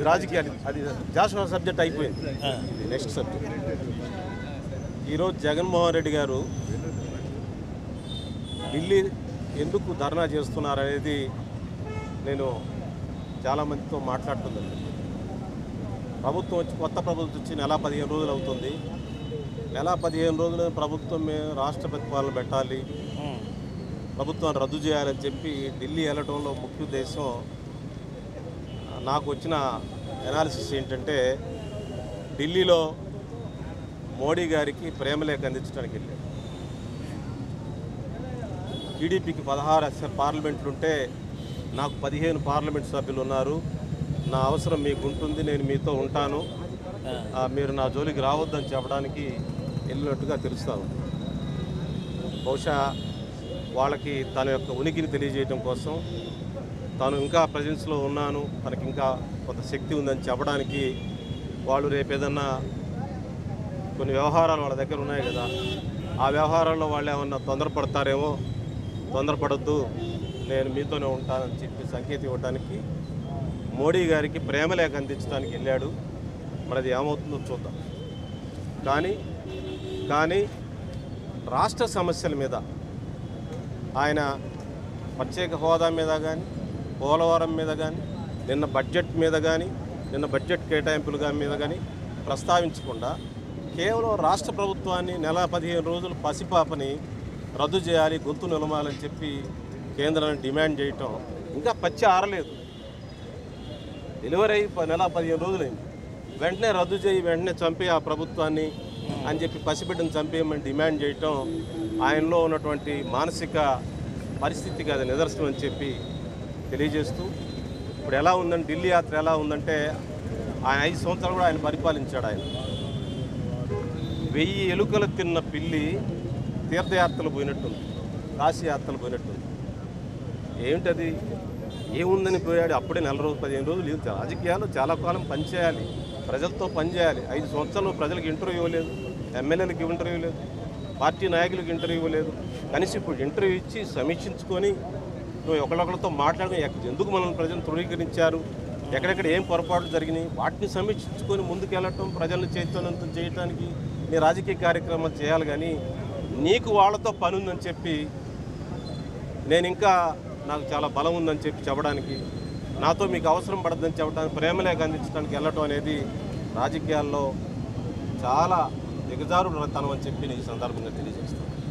రాజకీయాలు అది జాషువా సబ్జెక్ట్ అయిపోయింది ఇది నెక్స్ట్ సబ్జెక్ట్ ఈరోజు జగన్మోహన్ రెడ్డి గారు ఢిల్లీ ఎందుకు ధర్నా చేస్తున్నారనేది నేను చాలామందితో మాట్లాడుతున్నాను ప్రభుత్వం వచ్చి కొత్త ప్రభుత్వం వచ్చి నెల పదిహేను రోజులు అవుతుంది నెల పదిహేను రోజులు ప్రభుత్వం మేము రాష్ట్ర ప్రతిపాదన పెట్టాలి ప్రభుత్వాన్ని రద్దు చేయాలని చెప్పి ఢిల్లీ వెళ్ళటంలో ముఖ్య ఉద్దేశం నాకు వచ్చిన ఎనాలిసిస్ ఏంటంటే ఢిల్లీలో మోడీ గారికి ప్రేమలేఖ అందించడానికి వెళ్ళాడు టీడీపీకి పదహారు అసె పార్లమెంట్లు ఉంటే నాకు పదిహేను పార్లమెంట్ సభ్యులు ఉన్నారు నా అవసరం మీకు ఉంటుంది నేను మీతో ఉంటాను ఆ, మీరు నా జోలికి రావద్దని చెప్పడానికి వెళ్ళినట్టుగా తెలుస్తాను బహుశా వాళ్ళకి తన యొక్క ఉనికిని తెలియజేయడం కోసం తాను ఇంకా ప్రజెన్స్లో ఉన్నాను తనకి ఇంకా కొంత శక్తి ఉందని చెప్పడానికి వాళ్ళు రేపు ఏదన్నా కొన్ని వ్యవహారాలు వాళ్ళ దగ్గర ఉన్నాయి కదా ఆ వ్యవహారాల్లో వాళ్ళు ఏమన్నా తొందరపడతారేమో తొందరపడద్దు నేను మీతోనే ఉంటానని చెప్పి సంకేతం ఇవ్వడానికి మోడీ గారికి ప్రేమలేఖ అందించడానికి వెళ్ళాడు మరి అది ఏమవుతుందో చూద్దాం కానీ కానీ రాష్ట్ర సమస్యల మీద ఆయన ప్రత్యేక హోదా మీద కానీ పోలవరం మీద కానీ నిన్న బడ్జెట్ మీద కానీ నిన్న బడ్జెట్ కేటాయింపుల మీద కానీ ప్రస్తావించకుండా కేవలం రాష్ట్ర ప్రభుత్వాన్ని నెల పదిహేను రోజులు పసిపాపని రద్దు చేయాలి గొంతు నిలమాలని చెప్పి కేంద్రాన్ని డిమాండ్ చేయటం ఇంకా పచ్చి ఆరలేదు డెలివరీ అయి ప- నెల పదిహేను రోజులైంది వెంటనే రద్దు చేయి వెంటనే చంపి ఆ ప్రభుత్వాన్ని అని చెప్పి పసిబిడ్డను చంపేయమని డిమాండ్ చేయటం ఆయనలో ఉన్నటువంటి మానసిక పరిస్థితికి అది నిదర్శనం అని చెప్పి తెలియజేస్తూ ఇప్పుడు ఎలా ఉందంటే ఢిల్లీ యాత్ర ఎలా ఉందంటే ఆయన ఐదు సంవత్సరాలు కూడా ఆయన పరిపాలించాడు ఆయన వెయ్యి ఎలుకలు తిన్న పిల్లి తీర్థయాత్రలు పోయినట్టుంది కాశీ యాత్రలు పోయినట్టుంది ఏమిటది ఏముందని పోయాడు అప్పుడే నెల రోజు పదిహేను రోజులు లేదు రాజకీయాలు చాలా కాలం పనిచేయాలి ప్రజలతో పనిచేయాలి ఐదు సంవత్సరాలు ప్రజలకు ఇంటర్వ్యూ ఇవ్వలేదు ఎమ్మెల్యేలకు ఇంటర్వ్యూ లేదు పార్టీ నాయకులకు ఇంటర్వ్యూ ఇవ్వలేదు కనీసం ఇప్పుడు ఇంటర్వ్యూ ఇచ్చి సమీక్షించుకొని నువ్వు ఒకళ్ళొకళ్ళతో మాట్లాడుకుని ఎక్క- ఎందుకు మనల్ని ప్రజలు ధృవీకరించారు ఎక్కడెక్కడ ఏం పొరపాట్లు జరిగినాయి వాటిని సమీక్షించుకొని ముందుకెళ్ళటం ప్రజలను చైతన్యవంతం చేయడానికి నీ రాజకీయ కార్యక్రమాలు చేయాలి కానీ నీకు వాళ్ళతో పని ఉందని చెప్పి నేను ఇంకా నాకు చాలా బలం ఉందని చెప్పి చెప్పడానికి నాతో మీకు అవసరం పడద్దని చెప్పడానికి ప్రేమలేఖ అందించడానికి వెళ్ళటం అనేది రాజకీయాల్లో చాలా దిగజారు తనం అని చెప్పి నేను ఈ సందర్భంగా తెలియజేస్తాను